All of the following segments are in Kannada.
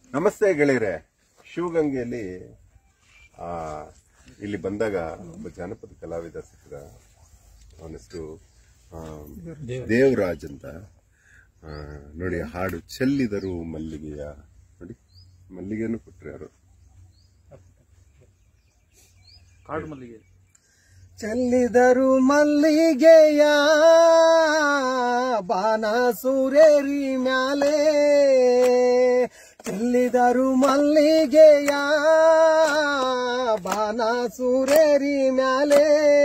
ನಮಸ್ತೆ ಗೆಳೆಯರೆ ಶಿವಗಂಗೆಯಲ್ಲಿ ಆ, ಇಲ್ಲಿ ಬಂದಾಗ ಒಬ್ಬ ಜಾನಪದ ಕಲಾವಿದ ಸಿಕ್ಕಿದ ಅವನ ಹೆಸರು ದೇವರಾಜ್ ಅಂತ ಆ, ನೋಡಿ ಹಾಡು ಚೆಲ್ಲಿದರು ಮಲ್ಲಿಗೆಯ ನೋಡಿ ಮಲ್ಲಿಗೆಯನ್ನು ಕೊಟ್ರೆ ಯಾರು ಕಾಡು ಮಲ್ಲಿಗೆ ಚೆಲ್ಲಿದರು ಮಲ್ಲಿಗೆಯ ಬಾನ ಸೂರೇರಿ ಮ್ಯಾಲೆ ಚೆಲ್ಲಿದರು ಮಲ್ಲಿಗೆಯ ಬಾನ ಸೂರೇರಿ ಮ್ಯಾಲೆ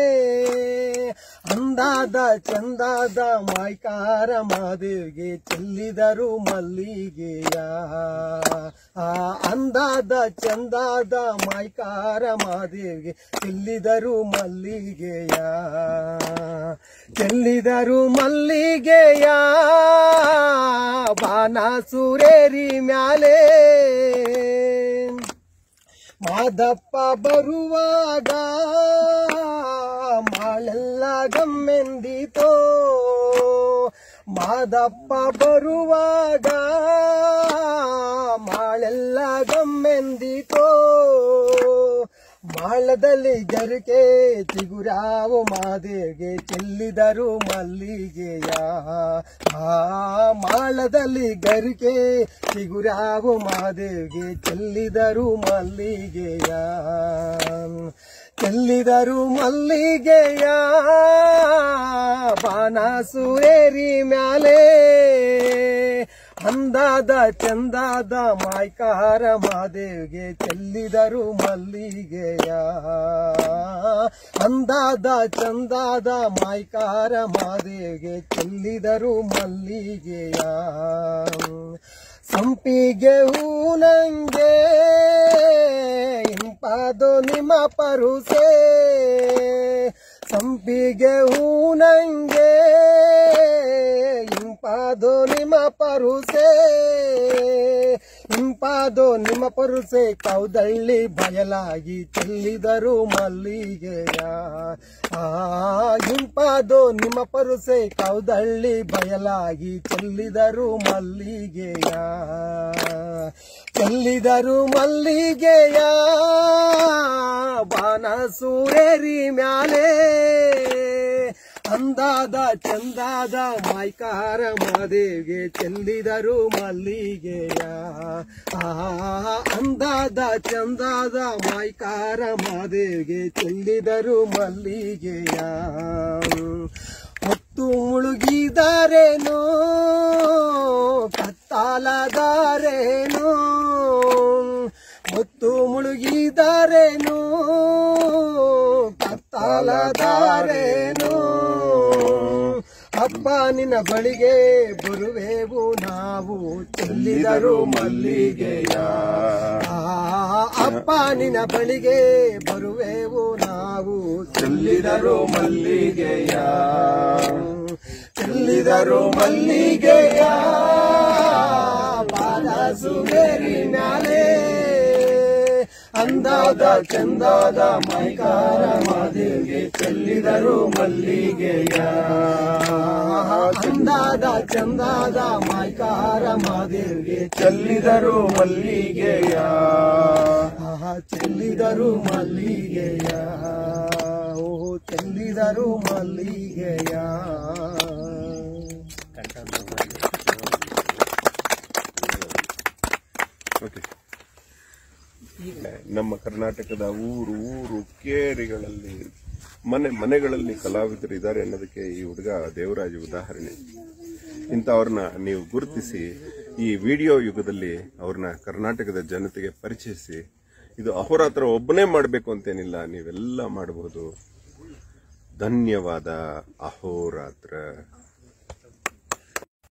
ಅಂದಾದ ಚಂದಾದ ಮಾಯ್ಕಾರ ಮಾದೇವಿಗೆ ಚೆಲ್ಲಿದರು ಮಲ್ಲಿಗೆಯ ಆ ಅಂದಾದ ಚಂದಾದ ಮಾಯ್ಕಾರ ಮಾದೇವಿಗೆ ಚೆಲ್ಲಿದರು ಮಲ್ಲಿಗೆಯ ಚೆಲ್ಲಿದರು ಮಲ್ಲಿಗೆಯ ಬಾನ ಸೂರೇರಿ ಮ್ಯಾಲೆ ಮಾದಪ್ಪ ಬರುವಾಗ ಮಾಳೆಲ್ಲ ಗಮ್ಮೆಂದಿತೋ ಮಾದಪ್ಪ ಬರುವಾಗ ಮಾಳೆಲ್ಲ ಗಮ್ಮೆಂದಿತೋ ಮಾಳದಲ್ಲಿ ಗರಿಕೆ ಚಿಗುರಾವು ಮಾದೇವಿಗೆ ಚೆಲ್ಲಿದರು ಮಲ್ಲಿಗೆಯ ಆ ಮಾಳದಲ್ಲಿ ಗರಿಕೆ ಚಿಗುರಾವು ಮಾದೇವಿಗೆ ಚೆಲ್ಲಿದರು ಮಲ್ಲಿಗೆಯ ಚೆಲ್ಲಿದರು ಮಲ್ಲಿಗೆಯ ಬಾನ ಸೂರೇರಿ ಮ್ಯಾಲೆ ಅಂದಾದ ಚಂದಾದ ಮಾಯ್ಕಾರ ಮಾದೇವಿಗೆ ಚೆಲ್ಲಿದರು ಮಲ್ಲಿಗೆಯ ಅಂದಾದ ಚಂದಾದ ಮಾಯ್ಕಾರ ಮಾದೇವಿಗೆ ಚೆಲ್ಲಿದರು ಮಲ್ಲಿಗೆಯ ಸಂಪಿಗೆ ಹೂನಂಗೆ ಇಂಪಾದು ನಿಮ್ಮ ಪರುಸೆ ಸಂಪಿಗೆ ಹೂನಂಗೆ ಇಂಪಾದು ನಿಮ್ಮ ಪರುಸೆ ಇಂಪಾದು ನಿಮ್ಮ ಪರುಸೆ ಕೌದಳ್ಳಿ ಬಯಲಾಗಿ ಚೆಲ್ಲಿದರು ಮಲ್ಲಿಗೆಯ ಆ ಇಂಪಾದು ನಿಮ್ಮ ಪರುಸೆ ಕೌದಳ್ಳಿ ಬಯಲಾಗಿ ಚೆಲ್ಲಿದರು ಮಲ್ಲಿಗೆಯ ಚೆಲ್ಲಿದರು ಮಲ್ಲಿಗೆಯ ಬಾನ ಸೂರೇರಿ ಮ್ಯಾಲೆ ಅಂದಾದ ಚಂದಾದ ಮಾಯ್ಕಾರ ಮಾದೇವಿಗೆ ಚೆಲ್ಲಿದರು ಮಲ್ಲಿಗೆಯ ಆ ಅಂದಾದ ಚಂದಾದ ಮಾಯ್ಕಾರ ಮಾದೇವಿಗೆ ಚೆಲ್ಲಿದರು ಮಲ್ಲಿಗೆಯ ಹೊತ್ತು ಮುಳುಗಿದರೇನೋ ಕತ್ತಾಲದಾರೇನೋ ಹೊತ್ತು ಮುಳುಗಿದರೇನೋ ಕತ್ತಾಲದಾರೇನೋ ಅಪ್ಪ ನಿನ್ನ ಬಳಿಗೆ ಬರುವೆವು ನಾವು ಚೆಲ್ಲಿದರು ಮಲ್ಲಿಗೆಯ ಆ, ಅಪ್ಪ ನಿನ್ನ ಬಳಿಗೆ ಬರುವೆವು ನಾವು ಚೆಲ್ಲಿದರು ಮಲ್ಲಿಗೆಯ ಚೆಲ್ಲಿದರು ಮಲ್ಲಿಗೆಯ ಬಾಲ ಸುಬೇರಿ ಮ್ಯಾಲೆ ಅಂದಾದ ಚಂದಾದ ಮೈಕಾರ ಮಾದೇವಿಗೆ ಚೆಲ್ಲಿದರು ಮಲ್ಲಿಗೆಯ ಅಂದಾದ ಚಂದಾದ ಮೈಕಾರ ಮಾದೇವಿಗೆ ಚೆಲ್ಲಿದರು ಮಲ್ಲಿಗೆಯ ಆಹಾ, ಚೆಲ್ಲಿದರು ಮಲ್ಲಿಗೆಯ ಓ ಚೆಲ್ಲಿದರು ಮಲ್ಲಿಗೆಯ ಓಕೆ ನಮ್ಮ ಕರ್ನಾಟಕದ ಊರು ಊರು ಕೇರಿಗಳಲ್ಲಿ ಮನೆ ಮನೆಗಳಲ್ಲಿ ಕಲಾವಿದರು ಇದ್ದಾರೆ ಅನ್ನೋದಕ್ಕೆ ಈ ಹುಡುಗ ದೇವರಾಜ ಉದಾಹರಣೆ ಇಂಥವ್ರನ್ನ ನೀವು ಗುರುತಿಸಿ ಈ ವಿಡಿಯೋ ಯುಗದಲ್ಲಿ ಅವ್ರನ್ನ ಕರ್ನಾಟಕದ ಜನತೆಗೆ ಪರಿಚಯಿಸಿ ಇದು ಅಹೋರಾತ್ರ ಒಬ್ಬನೇ ಮಾಡಬೇಕು ಅಂತೇನಿಲ್ಲ ನೀವೆಲ್ಲ ಮಾಡಬಹುದು ಧನ್ಯವಾದ ಅಹೋರಾತ್ರ